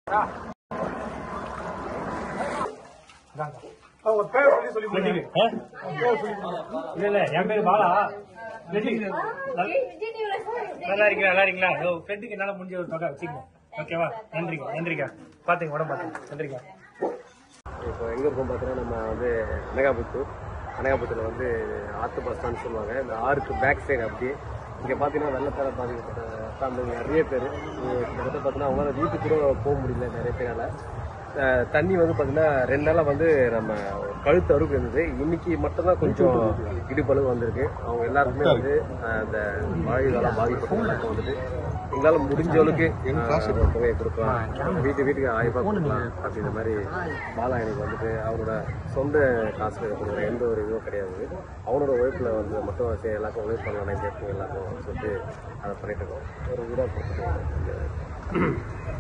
அவங்க பேர் சொல்லி சொல்லி லட்சுமி, ஆ? இல்ல இல்ல என் பேரு பாலா லட்சுமி, நல்- நல்லா இருக்கீங்களா நல்லா இருக்கீங்களா ஓ ஃப்ரெண்டுக்கு என்னால முடிஞ்ச ஒரு தொகை வச்சுக்கங்க ஓகேவா நன்றிங்க நன்றிக்கா பாத்துங்க உடம்பு பாத்துங்க நன்றிக்கா இப்போ எங்கே இருக்கோம் பார்த்தீங்கன்னா நம்ம வந்து அனகாபுத்தூர் அனகாபுத்தூரில் வந்து ஆத்து பஸ் ஸ்டாண்ட் சொல்லுவாங்க இந்த ஆறுக்கு பேக் சைடு அப்படியே இங்கே பார்த்தீங்கன்னா வெள்ளத்தால பாதிக்கப்பட்ட ஃபேமிலி நிறைய பேர் கிட்டத்தட்ட பார்த்தீங்கன்னா அவங்களால வீட்டுக்கு கூட போக முடியல நிறைய பேரால அஹ் தண்ணி வந்து பார்த்தீங்கன்னா ரெண்டு நாளாக வந்து நம்ம கழுத்து அறுப்பு இருந்தது இன்னைக்கு மட்டும்தான் கொஞ்சம் இடுப்பளவு வந்திருக்கு அவங்க எல்லாருக்குமே வந்து அஹ், அந்த மழைகளால் பாதிக்கப்பட்டவங்களுக்கு வந்துட்டு எங்களால் முடிஞ்ச அளவுக்கு அஹ், தொகையை கொடுக்கலாம் வீட்டு வீட்டுக்கு ஆயிரம் ரூபாய் கொடுக்கலாம் அப்படின்ற மாதிரி பாலா எனக்கு வந்துட்டு அவரோட சொந்த காசு கொடுக்குற எந்த ஒரு இதுவும் கிடையாது அவனோட உழைப்பில் வந்து மட்டும் சரி எல்லாருக்கும் உழைப்பு பண்ணலாம் இந்த இடத்துக்கு எல்லாருக்கும் சொல்லிட்டு அதை பண்ணிட்டு இருக்கோம் ஒரு வீடாக கொடுத்துருக்கோம்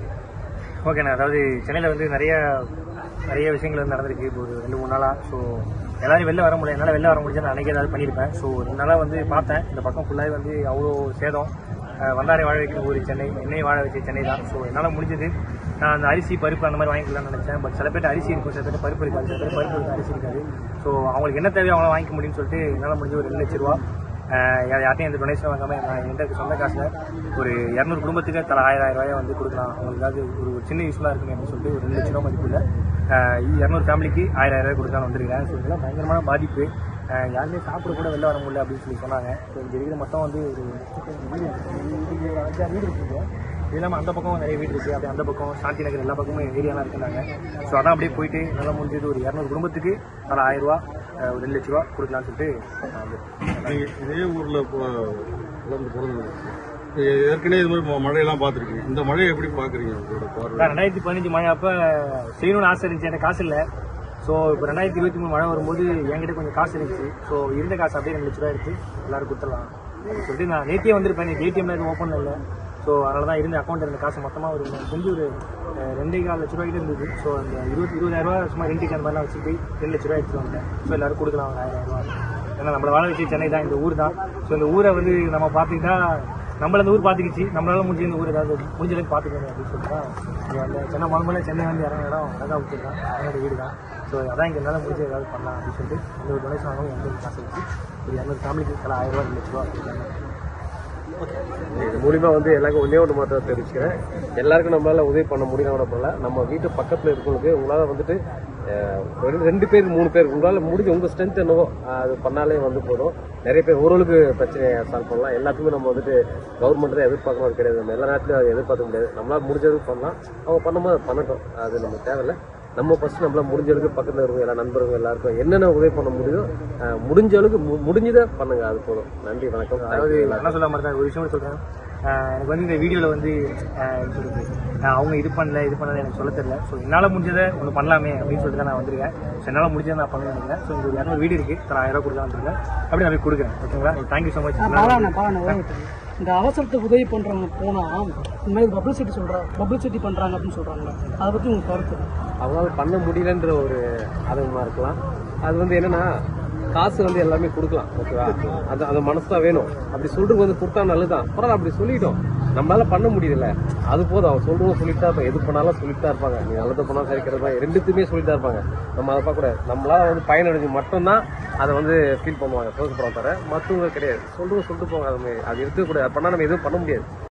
ஓகேண்ணா அதாவது சென்னையில் வந்து நிறைய நிறைய விஷயங்கள் வந்து நடந்திருக்கு இப்போ ஒரு ரெண்டு மூணு நாளாக ஸோ எல்லாரும் வெளில வர முடியல என்னால் வெளில வர முடிஞ்சா நான் அன்றைக்கி ஏதாவது பண்ணியிருப்பேன் ஸோ ரெண்டு நாளாக வந்து பார்த்தேன் இந்த பக்கம் ஃபுல்லாகவே வந்து அவ்வளோ சேதம் அஹ் வந்தாரை வாழ வைக்கிற ஒரு சென்னை என்னை வாழ வச்ச சென்னை தான் ஸோ என்னால் முடிஞ்சது நான் அந்த அரிசி பருப்பு அந்த மாதிரி வாங்கிக்கலாம்னு நினச்சேன் பட் சில பேர் அரிசி இருக்கும் சில பேர் பருப்பு இருக்காது சில பேர் பருப்பு இருக்கு அரிசி இருக்காது ஸோ அவங்களுக்கு என்ன தேவையோ அவங்கள வாங்கிக்க முடியும்னு சொல்லிட்டு என்னால் முடிஞ்ச ஒரு ரெண்டு லட்ச ரூபா ஆஹ் யா- யார்ட்டையும் எந்த டொனேஷன் வாங்காம நான் என்கிட்ட இருக்க சொந்த காசுல ஒரு இரநூறு குடும்பத்துக்கு தலா ஆயிரம் ஆயிரம் ரூபாயை வந்து கொடுக்கலாம் அவங்களுக்கு ஏதாவது ஒரு ஒரு சின்ன யூஸ்ஃபுல்லாக இருக்குமே அப்படின்னு சொல்லிட்டு ஒரு ரெண்டு லட்ச ரூபா மதிப்புள்ள இரநூறு ஃபேமிலிக்கு ஆயிரம் ஆயிரம் ரூபாய் கொடுக்கலாம் வந்திருக்கிறேன் ஸோ இதெல்லாம் பயங்கரமான பாதிப்பு ஆஹ் யாருமே சாப்பிட கூட வெளில வர முடியல அப்படின்னு சொல்லி சொன்னாங்க ஸோ இங்கே இருக்கிற மொத்தம் வந்து ஒரு வீடு இருக்கு. ஒரு அஞ்சாறு வீடு இருக்குங்க இது இல்லாமல் அந்த பக்கம் நிறைய வீடு இருக்குது அப்படியே அந்த பக்கம் சாந்தி நகர் எல்லா பக்கமும் ஏரியாலாம் இருக்குனாங்க ஸோ அதான் அப்படியே போயிட்டு நல்லா முடிஞ்சது ஒரு இரநூறு குடும்பத்துக்கு தலா ஆயிரம் ரூபா ஆஹ் ஒரு ரெண்டு லட்ச ரூபா கொடுக்கலாம்னு சொல்லிட்டு நான் வந்து நீங்க இதே ஊர்ல இப்போ பிறந்து பிறந்தது ஏற்கனவே இது மாதிரி ம- மழையெல்லாம் பார்த்துருக்கீங்க இந்த மழையை எப்படி பாக்குறீங்க உங்களோட பார்வை நான் ரெண்டாயிரத்தி பதினஞ்சு மழை அப்ப செய்யணும்னு ஆசை இருந்துச்சு எனக்கு காசு இல்லை ஸோ இப்போ ரெண்டாயிரத்தி இருபத்தி மூணு மழை வரும்போது என்கிட்ட கொஞ்சம் காசு இருந்துச்சு ஸோ இருந்த காசு அப்படியே ரெண்டு லட்ச ரூபா எடுத்து எல்லாரும் கொடுத்துடலாம் அப்படின்னு சொல்லிட்டு நான் நேத்தியே வந்திருப்பேன் எனக்கு ஏடிஎம்ல எதுவும் ஓப்பன் இல்லை ஸோ அதனால தான் இருந்த அக்கௌண்ட் இருந்த காசு மொத்தமாக ஒரு எனக்கு தெரிஞ்சு ஒரு அஹ், ரெண்டே கால் லட்ச ரூபாய்க்கு இருந்தது ஸோ அந்த இருபத்தி இருபதாயிரம் ரூபா சும்மா ரெண்டு அந்த மாதிரிலாம் வச்சுட்டு ரெண்டு லட்ச ரூபா எடுத்துட்டு வந்தேன் ஸோ எல்லாரும் கொடுக்கலாம் ஒரு ஆயிரம் ரூபா ஏன்னா நம்மள வாழ வச்சு சென்னை தான் இந்த ஊர் தான் ஸோ இந்த ஊரை வந்து நம்ம பார்த்துக்கிட்டா நம்மள இந்த ஊர் பார்த்துக்கிச்சு நம்மளால முடிஞ்ச இந்த ஊர் ஏதாவது முடிஞ்ச அளவுக்கு பார்த்துக்கணும் அப்படின்னு சொல்லிட்டு தான் இங்கே வந்து சென்னை முதல்ல சென்னை வந்து இறங்க இடம் அழகாக விட்டுருக்கான் என்னோட வீடு தான் ஸோ அதான் இங்கே என்னால் முடிஞ்ச ஏதாவது பண்ணலாம் அப்படின்னு சொல்லிட்டு இந்த ஒரு டொனேஷன் வாங்கவும் எந்த ஒரு காசு வச்சு ஒரு இரநூறு ஃபேமிலிக்கு தலா ஆயிரம் ரூபா ரெண்டு லட்ச ரூபா கொடுத்தாங்க இது மூலிமா வந்து எல்லாருக்கும் ஒன்றே ஒன்று மாத்திரம் தெரிவிச்சுக்கிறேன் எல்லாருக்கும் நம்மளால உதவி பண்ண முடியும் கூட போல நம்ம வீட்டு பக்கத்தில் இருக்கவங்களுக்கு உங்களால வந்துட்டு அஹ், ரெண்டு- ரெண்டு பேர் மூணு பேர் உங்களால முடிஞ்ச உங்க ஸ்ட்ரென்த் என்னவோ அஹ், அது பண்ணாலே வந்து போதும் நிறைய பேர் ஓரளவுக்கு பிரச்சனையை சால்வ் பண்ணலாம் எல்லாத்துக்குமே நம்ம வந்துட்டு கவர்மெண்ட் தான் எதிர்பார்க்கணும் கிடையாது நம்ம எல்லா நேரத்திலும் அதை எதிர்பார்க்க முடியாது நம்மளால முடிஞ்சது பண்ணலாம் அவங்க பண்ணும்போது அதை பண்ணட்டும் அது நம்ம தேவையில்லை நம்ம ஃபர்ஸ்ட் நம்மளால முடிஞ்ச அளவுக்கு பக்கத்தில் இருக்கவங்க எல்லா நண்பர்கள் எல்லாருக்கும் என்னென்ன உதவி பண்ண முடியுதோ அஹ், முடிஞ்ச அளவுக்கு மு- முடிஞ்சதை பண்ணுங்க அது போதும் நன்றி வணக்கம் அதாவது என்ன சொல்ல மாதிரி தான் ஒரு விஷயம் கூட சொல்றேன் ஆஹ் எனக்கு வந்து இந்த வீடியோவில் வந்து ஆஹ் எப்படி சொல்றது ஆஹ் அவங்க இது பண்ணல இது பண்ணல எனக்கு சொல்ல தெரியல ஸோ என்னால் முடிஞ்சதை ஒன்று பண்ணலாமே அப்படின்னு சொல்லிட்டு தான் நான் வந்திருக்கேன் ஸோ என்னால் முடிஞ்சதை நான் பண்ண நினைக்கிறேன் ஸோ இந்த ஒரு இரநூறு வீடு இருக்குது நான் ஆயிரம் ரூபா கொடுக்கலாம் இருக்கேன் அப்படி நான் போய் கொடுக்குறேன் ஓகேங்களா தேங்க்யூ ஸோ மச் பாலாண்ணா பாலாண்ணா ஒரே நிமிஷம். இந்த அவசரத்துக்கு உதவி பண்றவங்க போனா இந்த மாதிரி பப்ளிசிட்டி சொல்றா பப்ளிசிட்டி பண்றாங்க அப்படின்னு சொல்றாங்க அதை பத்தி உங்க கருத்து அவங்களால பண்ண முடியலன்ற ஒரு ஆதங்கமா இருக்கலாம் அது வந்து என்னன்னா காசு வந்து எல்லாமே கொடுக்கலாம் ஓகேவா அது அந்த மனசு தான் வேணும் அப்படி சொல்றது வந்து கொடுத்தா நல்லதுதான் பரவாயில்ல அப்படி சொல்லிட்டோம் நம்மளால பண்ண முடியல அது போதும் அவன் சொல்றவங்க சொல்லிட்டு தான் இருப்பாங்க எது பண்ணாலும் சொல்லிட்டு தான் இருப்பாங்க நீ நல்லது பண்ணா சரிக்கிறதா ரெண்டுத்துமே சொல்லிட்டு தான் இருப்பாங்க நம்ம அதை பார்க்க கூடாது நம்மளால வந்து பயனடைஞ்சு மட்டும்தான் அதை வந்து ஃபீல் பண்ணுவாங்க சோசப்படுறோம் தர மற்றவங்க கிடையாது சொல்றவங்க சொல்லிட்டு போவாங்க அது மாதிரி அது இருக்கக்கூடாது பண்ணா நம்ம எதுவும் பண்ண முடியாது